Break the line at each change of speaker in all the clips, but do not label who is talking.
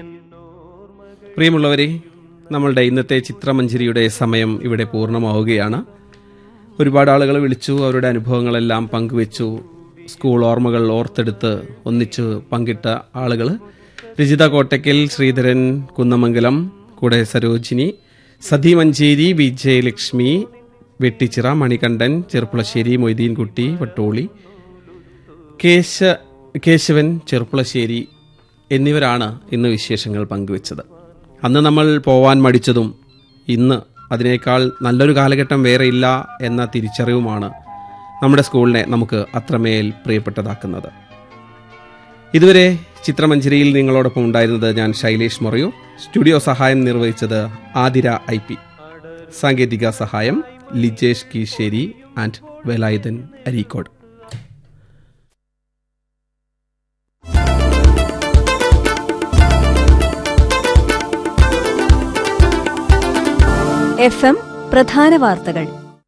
പ്രിയമുള്ളവരെ നമ്മളുടെ ഇന്നത്തെ ചിത്രമഞ്ജരിയുടെ സമയം ഇവിടെ പൂർണ്ണമാവുകയാണ് ഒരുപാട് ആളുകൾ വിളിച്ചു അവരുടെ അനുഭവങ്ങളെല്ലാം പങ്കുവെച്ചു സ്കൂൾ ഓർമ്മകൾ ഓർത്തെടുത്ത് ഒന്നിച്ചു പങ്കിട്ട ആളുകൾ രജിത കോട്ടയ്ക്കൽ ശ്രീധരൻ കുന്നമംഗലം കൂടെ സരോജിനി സതി മഞ്ചേരി വിജയലക്ഷ്മി വെട്ടിച്ചിറ മണികണ്ഠൻ ചെറുപ്പുളശ്ശേരി മൊയ്തീൻകുട്ടി വട്ടോളി കേശ കേശവൻ ചെറുപ്പുളശ്ശേരി എന്നിവരാണ് ഇന്ന് വിശേഷങ്ങൾ പങ്കുവച്ചത് അന്ന് നമ്മൾ പോവാൻ മടിച്ചതും ഇന്ന് അതിനേക്കാൾ നല്ലൊരു കാലഘട്ടം വേറെ ഇല്ല എന്ന തിരിച്ചറിവുമാണ് നമ്മുടെ സ്കൂളിനെ നമുക്ക് അത്രമേൽ പ്രിയപ്പെട്ടതാക്കുന്നത് ഇതുവരെ ചിത്രമഞ്ജരിയിൽ നിങ്ങളോടൊപ്പം ഉണ്ടായിരുന്നത് ഞാൻ ശൈലേഷ് മൊറയു സ്റ്റുഡിയോ സഹായം നിർവഹിച്ചത് ആതിര ഐ പി സാങ്കേതിക സഹായം Lijesh Keesheri and Velayudhan Areekode
F M പ്രധാന വാർത്തകൾ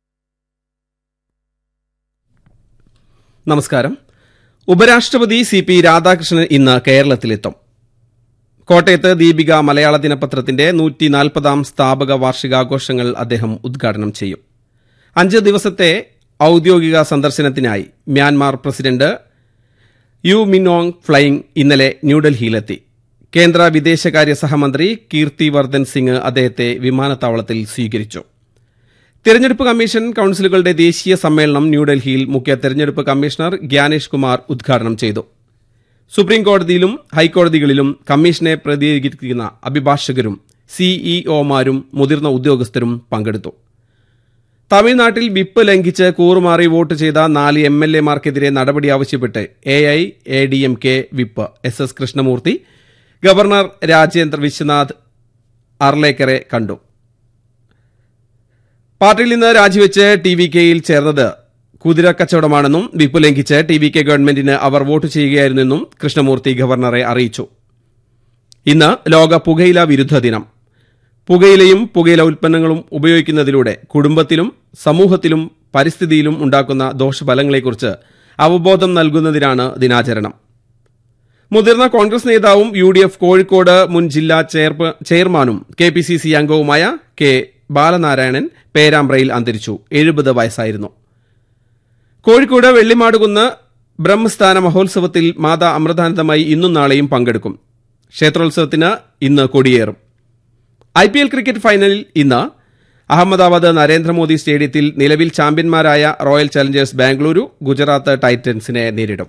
നമസ്കാരം ഉപരാഷ്ട്രപതി സി പി രാധാകൃഷ്ണൻ ഇന്ന് കേരളത്തിലെത്തും കോട്ടയത്ത് ദീപിക മലയാള ദിനപത്രത്തിന്റെ നൂറ്റി നാൽപ്പതാം സ്ഥാപക വാർഷികാഘോഷങ്ങൾ അദ്ദേഹം ഉദ്ഘാടനം ചെയ്യും അഞ്ച് ദിവസത്തെ ഔദ്യോഗിക സന്ദർശനത്തിനായി മ്യാൻമാർ പ്രസിഡന്റ് യു മിനോങ് ഫ്ലൈങ് ഇന്നലെ ന്യൂഡൽഹിയിലെത്തി കേന്ദ്ര വിദേശകാര്യ സഹമന്ത്രി കീർത്തി വർദ്ധൻ സിംഗ് അദ്ദേഹത്തെ വിമാനത്താവളത്തിൽ സ്വീകരിച്ചു തെരഞ്ഞെടുപ്പ് കമ്മീഷൻ കൌൺസിലുകളുടെ ദേശീയ സമ്മേളനം ന്യൂഡൽഹിയിൽ മുഖ്യ തെരഞ്ഞെടുപ്പ് കമ്മീഷണർ ഗ്യാനേഷ് കുമാർ ഉദ്ഘാടനം ചെയ്തു സുപ്രീം കോടതിയിലും ഹൈക്കോടതികളിലും കമ്മീഷനെ പ്രതിനിധീകരിക്കുന്ന അഭിഭാഷകരും സിഇഒമാരും മുതിർന്ന ഉദ്യോഗസ്ഥരും പങ്കെടുത്തു തമിഴ്നാട്ടിൽ വിപ്പ് ലംഘിച്ച് കൂറുമാറി വോട്ട് ചെയ്ത നാല് എം എൽ എമാർക്കെതിരെ നടപടി ആവശ്യപ്പെട്ട് A I A D M K whip S S Krishnamurthy governor Rajendra Vishwanath അർലേക്കറെ കണ്ടു പാർട്ടിയിൽ നിന്ന് രാജിവെച്ച് ടി വി കെയിൽ ചേർന്നത് കുതിര കച്ചവടമാണെന്നും വിപ്പ് ലംഘിച്ച് ടി വി കെ ഗവൺമെന്റിന് അവർ വോട്ട് ചെയ്യുകയായിരുന്നെന്നും കൃഷ്ണമൂർത്തി ഗവർണറെ അറിയിച്ചു ഇന്ന് ലോക പുകയില വിരുദ്ധ ദിനം പുകയിലയും പുകയില ഉൽപ്പന്നങ്ങളും ഉപയോഗിക്കുന്നതിലൂടെ കുടുംബത്തിലും സമൂഹത്തിലും പരിസ്ഥിതിയിലും ഉണ്ടാക്കുന്ന ദോഷഫലങ്ങളെക്കുറിച്ച് അവബോധം നൽകുന്നതിനാണ് ദിനാചരണം മുതിർന്ന കോൺഗ്രസ് നേതാവും യു ഡി എഫ് കോഴിക്കോട് മുൻ ജില്ലാ ചെയർപ- ചെയർമാനും കെ പി സി സി അംഗവുമായ കെ ബാലനാരായണൻ പേരാമ്പ്രയിൽ അന്തരിച്ചു എഴുപത് വയസ്സായിരുന്നു കോഴിക്കോട് വെള്ളിമാടുകുന്ന് ബ്രഹ്മസ്ഥാന മഹോത്സവത്തിൽ മാതാ അമൃതാനന്ദമായി ഇന്നും നാളെയും പങ്കെടുക്കും ക്ഷേത്രോത്സവത്തിന് ഇന്ന് കൊടിയേറും ഐ പി എൽ ക്രിക്കറ്റ് ഫൈനലിൽ ഇന്ന് അഹമ്മദാബാദ് നരേന്ദ്രമോദി സ്റ്റേഡിയത്തിൽ നിലവിൽ ചാമ്പ്യന്മാരായ റോയൽ ചലഞ്ചേഴ്സ് ബാംഗ്ലൂരു ഗുജറാത്ത് ടൈറ്റൻസിനെ നേരിടും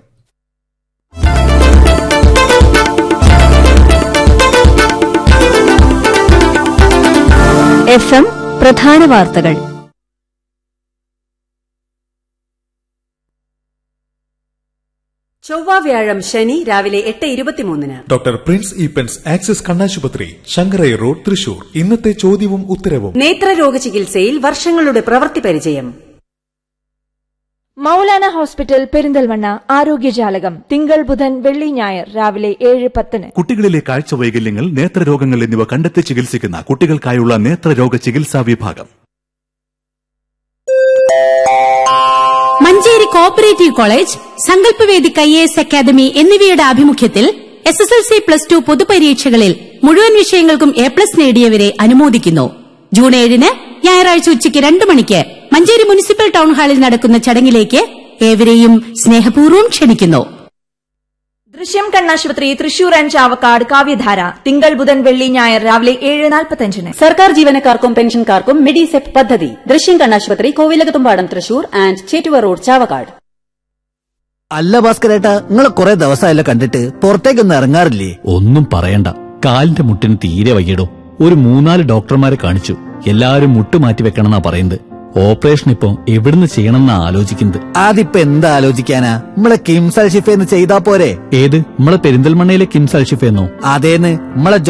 എഫ് എം പ്രധാന വാർത്തകൾ
ചൊവ്വ വ്യാഴം ശനി രാവിലെ എട്ട് ഇരുപത്തിമൂന്നിന്
ഡോക്ടർ പ്രിൻസ് ഈപ്പൻസ് ആക്സിസ് കണ്ണാശുപത്രി ശങ്കരൈ റോഡ് തൃശൂർ ഇന്നത്തെ ചോദ്യവും ഉത്തരവും
നേത്രരോഗ ചികിത്സയിൽ വർഷങ്ങളുടെ പ്രവൃത്തി പരിചയം
മൗലാന ഹോസ്പിറ്റൽ പെരിന്തൽമണ്ണ ആരോഗ്യജാലകം തിങ്കൾ ബുധൻ വെള്ളി ഞായർ രാവിലെ ഏഴ് പത്തിന്
കുട്ടികളിലെ കാഴ്ച വൈകല്യങ്ങൾ നേത്രരോഗങ്ങൾ എന്നിവ കണ്ടെത്തി ചികിത്സിക്കുന്ന കുട്ടികൾക്കായുള്ള നേത്രരോഗ ചികിത്സാ വിഭാഗം
Manjeri cooperative college Sankalpavedi I A S academy എന്നിവയുടെ ആഭിമുഖ്യത്തിൽ S S L C plus two പൊതുപരീക്ഷകളിൽ മുഴുവൻ വിഷയങ്ങൾക്കും എ പ്ലസ് നേടിയവരെ അനുമോദിക്കുന്നു ജൂൺ ഏഴിന് ഞായറാഴ്ച ഉച്ചയ്ക്ക് രണ്ട് മണിക്ക് മഞ്ചേരി മുനിസിപ്പൽ ടൗൺ ഹാളിൽ നടക്കുന്ന ചടങ്ങിലേക്ക് ഏവരെയും സ്നേഹപൂർവ്വം ക്ഷണിക്കുന്നു
ദൃശ്യം കണ്ണാശുപത്രി തൃശൂർ ആൻഡ് ചാവക്കാട് കാവ്യധാര തിങ്കൾ ബുധൻ വെള്ളി ഞായർ രാവിലെ ഏഴ് നാൽപ്പത്തഞ്ചിന്
സർക്കാർ ജീവനക്കാർക്കും പെൻഷൻകാർക്കും മെഡിസെപ് പദ്ധതി ദൃശ്യം കണ്ണാശുപത്രി കോവിലകത്തുംപാടം തൃശൂർ ആൻഡ് ചേറ്റുവ റോഡ് ചാവക്കാട്
അല്ല ഭാസ്കരേട്ടാ നിങ്ങളെ കുറെ ദിവസമായല്ലോ കണ്ടിട്ട് പുറത്തേക്കൊന്നും ഇറങ്ങാറില്ലേ
ഒന്നും പറയണ്ട കാലിന്റെ മുട്ടിന് തീരെ വയ്യടോ ഒരു മൂന്നാല് ഡോക്ടർമാരെ കാണിച്ചു എല്ലാവരും മുട്ട് മാറ്റി വെക്കണമെന്നാ പറയുന്നത് ഓപ്പറേഷൻ ഇപ്പൊ എവിടുന്ന് ചെയ്യണമെന്നാ ആലോചിക്കുന്നത്
അതിപ്പോ എന്താ ആലോചിക്കാനാ നമ്മളെ കിംസൽ ഷിഫേന്ന് ചെയ്താ പോരെ
ഏത് നമ്മളെ പെരിന്തൽമണ്ണയിലെ കിംസ് അൽഷിഫെന്നോ
അതേന്ന് നമ്മളെ